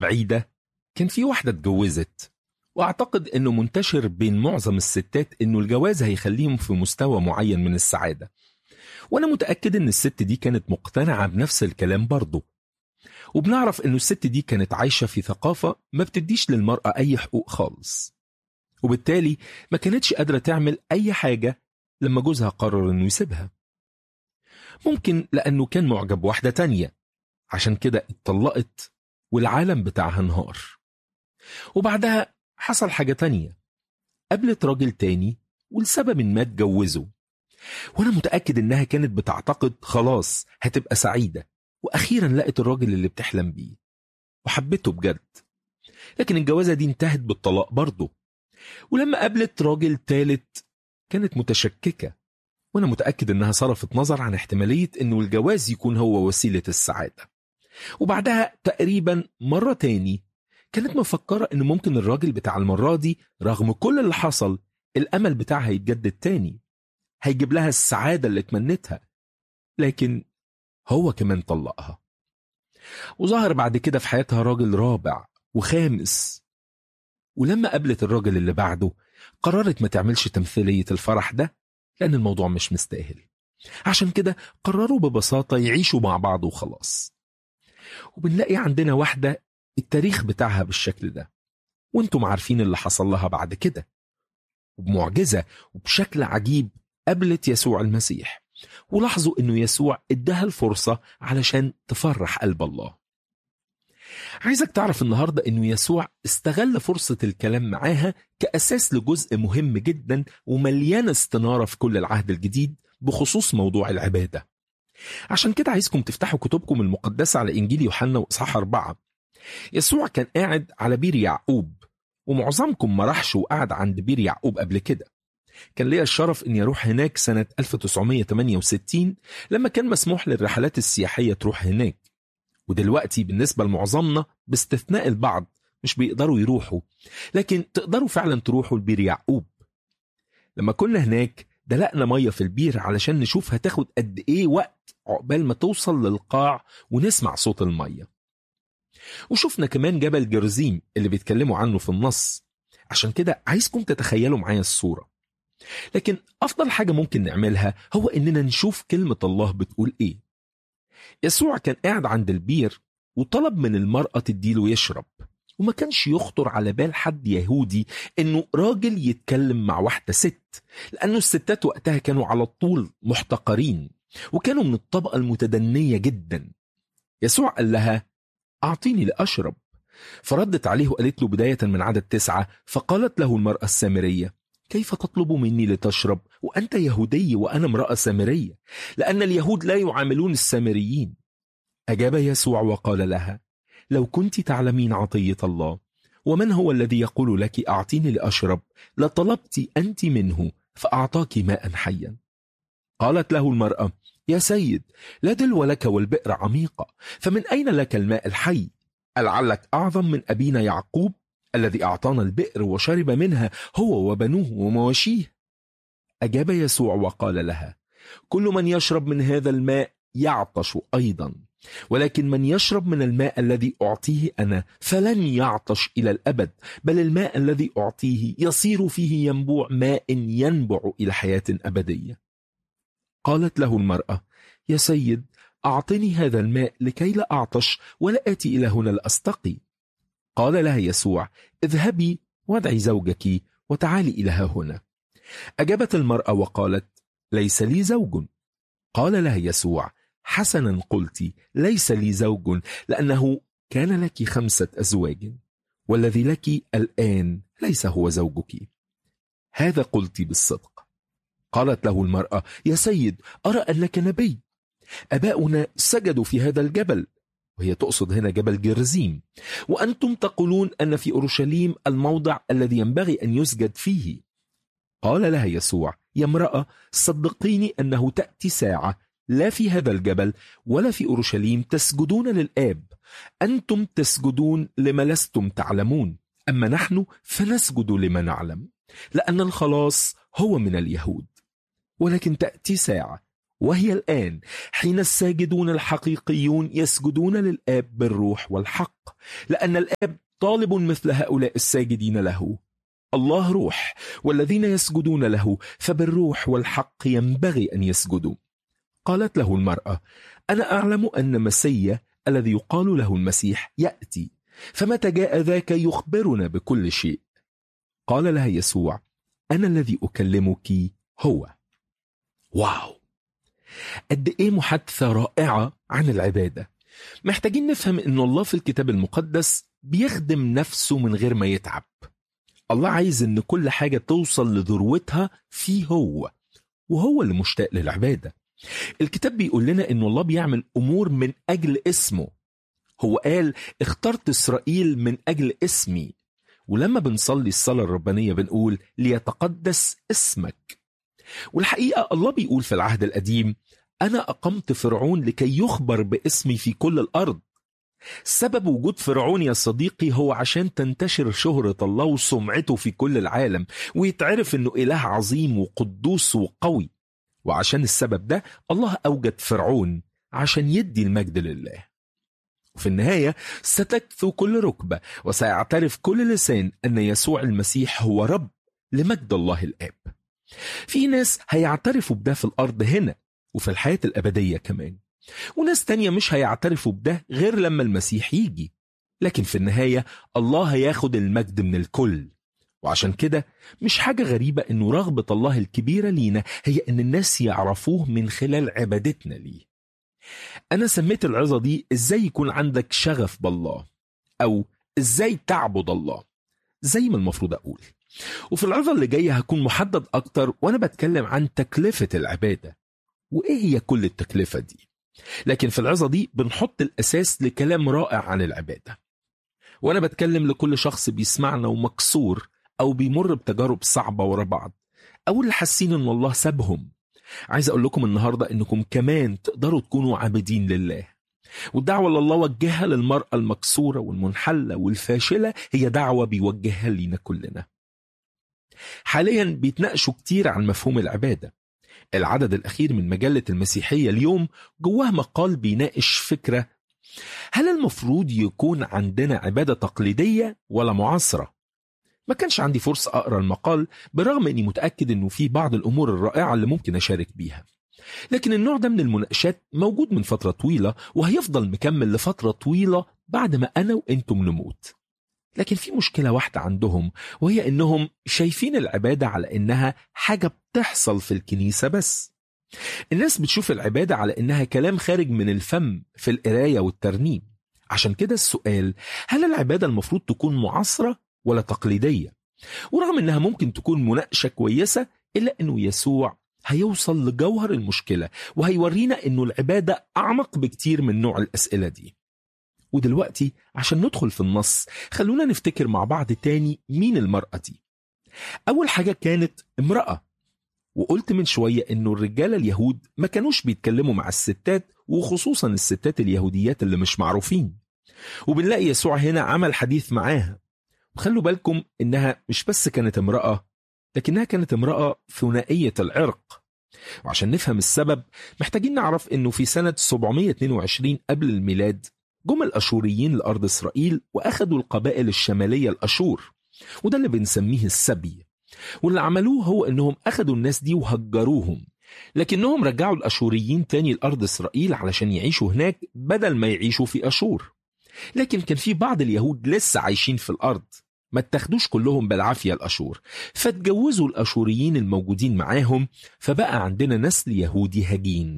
بعيدة كان في واحدة اتجوزت وأعتقد أنه منتشر بين معظم الستات أنه الجواز هيخليهم في مستوى معين من السعادة وأنا متأكد أن الست دي كانت مقتنعة بنفس الكلام برضه وبنعرف أنه الست دي كانت عايشة في ثقافة ما بتديش للمرأة أي حقوق خالص وبالتالي ما كانتش قادرة تعمل أي حاجة لما جوزها قرر أنه يسيبها ممكن لأنه كان معجب بواحدة تانية عشان كده اتطلقت والعالم بتاعها انهار وبعدها حصل حاجة تانية قابلت راجل تاني ولسبب ما اتجوزه وانا متأكد انها كانت بتعتقد خلاص هتبقى سعيدة واخيرا لقت الراجل اللي بتحلم بيه وحبته بجد لكن الجوازة دي انتهت بالطلاق برضه ولما قابلت راجل تالت كانت متشككة وانا متأكد انها صرفت نظر عن احتمالية انه الجواز يكون هو وسيلة السعادة وبعدها تقريبا مرة تاني كانت مفكرة ان ممكن الراجل بتاع المرة دي رغم كل اللي حصل الامل بتاعها يتجدد تاني هيجيب لها السعادة اللي تمنتها لكن هو كمان طلقها وظهر بعد كده في حياتها راجل رابع وخامس ولما قابلت الراجل اللي بعده قررت ما تعملش تمثيلية الفرح ده لأن الموضوع مش مستاهل عشان كده قرروا ببساطة يعيشوا مع بعض وخلاص وبنلاقي عندنا واحدة التاريخ بتاعها بالشكل ده وانتم عارفين اللي حصل لها بعد كده وبمعجزة وبشكل عجيب قابلت يسوع المسيح ولاحظوا انه يسوع اداها الفرصة علشان تفرح قلب الله عايزك تعرف النهاردة انه يسوع استغل فرصة الكلام معاها كأساس لجزء مهم جدا ومليان استنارة في كل العهد الجديد بخصوص موضوع العبادة عشان كده عايزكم تفتحوا كتبكم المقدسة على إنجيل يوحنا وإصحاح أربعة يسوع كان قاعد على بير يعقوب ومعظمكم ما راحش وقعد عند بير يعقوب قبل كده كان ليا الشرف اني اروح هناك سنة 1968 لما كان مسموح للرحلات السياحية تروح هناك ودلوقتي بالنسبة لمعظمنا باستثناء البعض مش بيقدروا يروحوا لكن تقدروا فعلا تروحوا لبير يعقوب لما كنا هناك دلقنا مية في البير علشان نشوف هتاخد قد ايه وقت عقبال ما توصل للقاع ونسمع صوت المية وشفنا كمان جبل جرزيم اللي بيتكلموا عنه في النص عشان كده عايزكم تتخيلوا معايا الصورة لكن أفضل حاجة ممكن نعملها هو إننا نشوف كلمة الله بتقول إيه يسوع كان قاعد عند البير وطلب من المرأة تديله يشرب وما كانش يخطر على بال حد يهودي انه راجل يتكلم مع واحدة ست لانه الستات وقتها كانوا على طول محتقرين وكانوا من الطبقة المتدنية جدا يسوع قال لها أعطيني لأشرب فردت عليه وقالت له بداية من عدد تسعة فقالت له المرأة السامرية كيف تطلب مني لتشرب وأنت يهودي وأنا امرأة سامرية لأن اليهود لا يعاملون السامريين أجاب يسوع وقال لها لو كنت تعلمين عطية الله ومن هو الذي يقول لك أعطيني لأشرب لطلبت أنت منه فأعطاك ماء حيا قالت له المرأة يا سيد لا دلو لك والبئر عميقة فمن أين لك الماء الحي ألعلك أعظم من أبينا يعقوب الذي أعطانا البئر وشرب منها هو وبنوه ومواشيه أجاب يسوع وقال لها كل من يشرب من هذا الماء يعطش أيضا ولكن من يشرب من الماء الذي أعطيه أنا فلن يعطش إلى الأبد بل الماء الذي أعطيه يصير فيه ينبوع ماء ينبع إلى حياة أبدية قالت له المرأة يا سيد أعطني هذا الماء لكي لا أعطش ولا آتي إلى هنا لأستقي قال لها يسوع اذهبي وادعي زوجك وتعالي إلى ها هنا أجابت المرأة وقالت ليس لي زوج قال لها يسوع حسنا قلت ليس لي زوج لأنه كان لك خمسة أزواج والذي لك الآن ليس هو زوجك هذا قلت بالصدق قالت له المرأة يا سيد أرى أنك نبي أباؤنا سجدوا في هذا الجبل وهي تقصد هنا جبل جرزيم وأنتم تقولون أن في أورشليم الموضع الذي ينبغي أن يسجد فيه قال لها يسوع يا امرأة صدقيني أنه تأتي ساعة لا في هذا الجبل ولا في أورشليم تسجدون للآب أنتم تسجدون لما لستم تعلمون أما نحن فنسجد لما نعلم لأن الخلاص هو من اليهود ولكن تأتي ساعة وهي الآن حين الساجدون الحقيقيون يسجدون للآب بالروح والحق لأن الآب طالب مثل هؤلاء الساجدين له الله روح والذين يسجدون له فبالروح والحق ينبغي أن يسجدوا قالت له المرأة أنا أعلم أن مسيا الذي يقال له المسيح يأتي فمتى جاء ذاك يخبرنا بكل شيء قال لها يسوع أنا الذي أكلمك هو واو قد إيه محادثة رائعة عن العبادة محتاجين نفهم أن الله في الكتاب المقدس بيخدم نفسه من غير ما يتعب الله عايز أن كل حاجة توصل لذروتها فيه هو وهو اللي مشتاق للعبادة الكتاب بيقول لنا أن الله بيعمل أمور من أجل اسمه هو قال اخترت إسرائيل من أجل اسمي ولما بنصلي الصلاة الربانية بنقول ليتقدس اسمك والحقيقة الله بيقول في العهد القديم أنا أقمت فرعون لكي يخبر باسمي في كل الأرض سبب وجود فرعون يا صديقي هو عشان تنتشر شهرة الله وسمعته في كل العالم ويتعرف انه اله عظيم وقدوس وقوي وعشان السبب ده الله اوجد فرعون عشان يدي المجد لله وفي النهاية ستكثو كل ركبة وسيعترف كل لسان أن يسوع المسيح هو رب لمجد الله الآب في ناس هيعترفوا بده في الأرض هنا وفي الحياة الأبدية كمان وناس تانية مش هيعترفوا بده غير لما المسيح يجي لكن في النهاية الله هياخد المجد من الكل وعشان كده مش حاجة غريبة انه رغبة الله الكبيرة لينا هي ان الناس يعرفوه من خلال عبادتنا ليه انا سميت العظة دي ازاي يكون عندك شغف بالله او ازاي تعبد الله زي ما المفروض اقول وفي العظة اللي جاية هكون محدد اكتر وانا بتكلم عن تكلفة العبادة وايه هي كل التكلفة دي لكن في العظة دي بنحط الأساس لكلام رائع عن العبادة وأنا بتكلم لكل شخص بيسمعنا ومكسور أو بيمر بتجارب صعبة ورا بعض أو اللي حاسين إن الله سابهم عايز أقول لكم النهاردة إنكم كمان تقدروا تكونوا عابدين لله والدعوة اللي الله وجهها للمرأة المكسورة والمنحلة والفاشلة هي دعوة بيوجهها لينا كلنا حاليا بيتناقشوا كتير عن مفهوم العبادة العدد الأخير من مجلة المسيحية اليوم جواه مقال بيناقش فكرة هل المفروض يكون عندنا عبادة تقليدية ولا معاصرة؟ ما كانش عندي فرصة أقرأ المقال برغم أني متأكد أنه في بعض الأمور الرائعة اللي ممكن أشارك بيها لكن النوع ده من المناقشات موجود من فترة طويلة وهيفضل مكمل لفترة طويلة بعد ما أنا وأنتم نموت لكن في مشكلة واحدة عندهم وهي إنهم شايفين العبادة على إنها حاجة بتحصل في الكنيسة بس الناس بتشوف العبادة على إنها كلام خارج من الفم في القراية والترنيم عشان كده السؤال هل العبادة المفروض تكون معاصرة ولا تقليدية ورغم إنها ممكن تكون مناقشة كويسة إلا إنه يسوع هيوصل لجوهر المشكلة وهيورينا إنه العبادة أعمق بكتير من نوع الأسئلة دي ودلوقتي عشان ندخل في النص خلونا نفتكر مع بعض تاني مين المرأة دي أول حاجة كانت امرأة وقلت من شوية إنه الرجالة اليهود ما كانوش بيتكلموا مع الستات وخصوصا الستات اليهوديات اللي مش معروفين وبنلاقي يسوع هنا عمل حديث معاها وخلوا بالكم إنها مش بس كانت امرأة لكنها كانت امرأة ثنائية العرق وعشان نفهم السبب محتاجين نعرف إنه في سنة 722 قبل الميلاد جم الأشوريين لأرض إسرائيل وأخذوا القبائل الشمالية الأشور وده اللي بنسميه السبي واللي عملوه هو إنهم أخذوا الناس دي وهجروهم لكنهم رجعوا الأشوريين تاني لأرض إسرائيل علشان يعيشوا هناك بدل ما يعيشوا في أشور لكن كان في بعض اليهود لسه عايشين في الأرض ما اتخدوش كلهم بالعافية الأشور فاتجوزوا الأشوريين الموجودين معاهم فبقى عندنا نسل يهودي هجين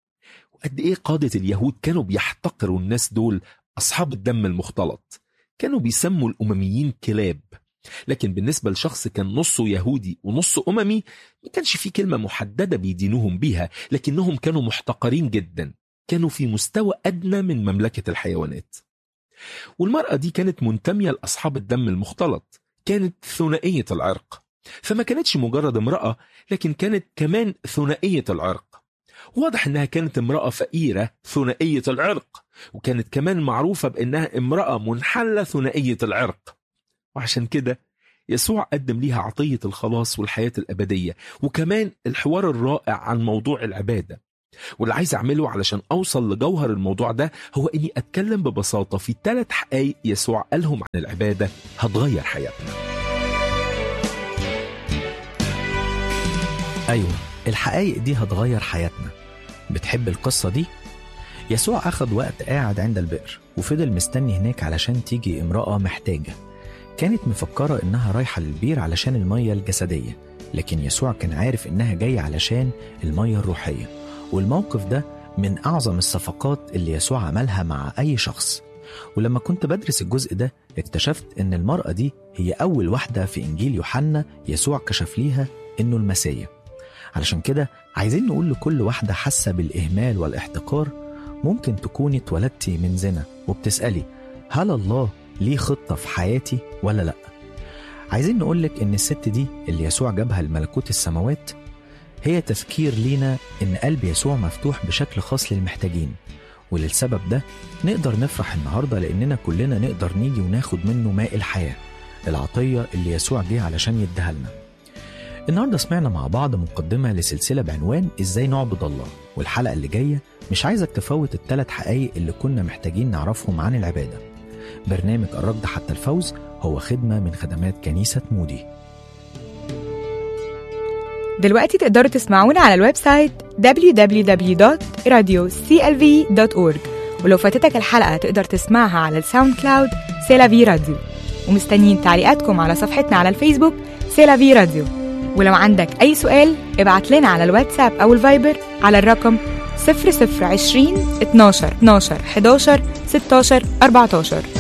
وقد ايه قادة اليهود كانوا بيحتقروا الناس دول أصحاب الدم المختلط كانوا بيسموا الأمميين كلاب لكن بالنسبة لشخص كان نصه يهودي ونصه أممي ما كانش في كلمة محددة بيدينوهم بيها لكنهم كانوا محتقرين جدا كانوا في مستوى أدنى من مملكة الحيوانات والمرأة دي كانت منتمية لأصحاب الدم المختلط كانت ثنائية العرق فما كانتش مجرد امرأة لكن كانت كمان ثنائية العرق واضح انها كانت امرأة فقيرة ثنائية العرق وكانت كمان معروفة بانها امرأة منحلة ثنائية العرق وعشان كده يسوع قدم ليها عطية الخلاص والحياة الأبدية وكمان الحوار الرائع عن موضوع العبادة واللي عايز اعمله علشان اوصل لجوهر الموضوع ده هو اني اتكلم ببساطه في ثلاث حقائق يسوع قالهم عن العباده هتغير حياتنا أيوة الحقايق دي هتغير حياتنا بتحب القصة دي؟ يسوع أخد وقت قاعد عند البئر وفضل مستني هناك علشان تيجي امرأة محتاجة كانت مفكرة إنها رايحة للبير علشان المية الجسدية لكن يسوع كان عارف إنها جاية علشان المية الروحية والموقف ده من أعظم الصفقات اللي يسوع عملها مع أي شخص ولما كنت بدرس الجزء ده اكتشفت إن المرأة دي هي أول واحدة في إنجيل يوحنا يسوع كشف ليها إنه المسيح علشان كده عايزين نقول لكل واحدة حاسة بالإهمال والاحتقار ممكن تكوني اتولدتي من زنا وبتسألي هل الله ليه خطة في حياتي ولا لأ؟ عايزين نقولك إن الست دي اللي يسوع جابها لملكوت السماوات هي تذكير لينا إن قلب يسوع مفتوح بشكل خاص للمحتاجين وللسبب ده نقدر نفرح النهاردة لأننا كلنا نقدر نيجي وناخد منه ماء الحياة العطية اللي يسوع جه علشان يديها لنا النهاردة سمعنا مع بعض مقدمة لسلسلة بعنوان إزاي نعبد الله والحلقة اللي جاية مش عايزك تفوت الثلاث حقايق اللي كنا محتاجين نعرفهم عن العبادة برنامج الركض حتى الفوز هو خدمة من خدمات كنيسة مودي دلوقتي تقدروا تسمعونا على الويب سايت www.radioclv.org ولو فاتتك الحلقة تقدر تسمعها على الساوند كلاود سيلافي راديو ومستنيين تعليقاتكم على صفحتنا على الفيسبوك سيلافي راديو ولو عندك أي سؤال ابعت لنا على الواتساب أو الفايبر على الرقم 0020 12 12 11 16 14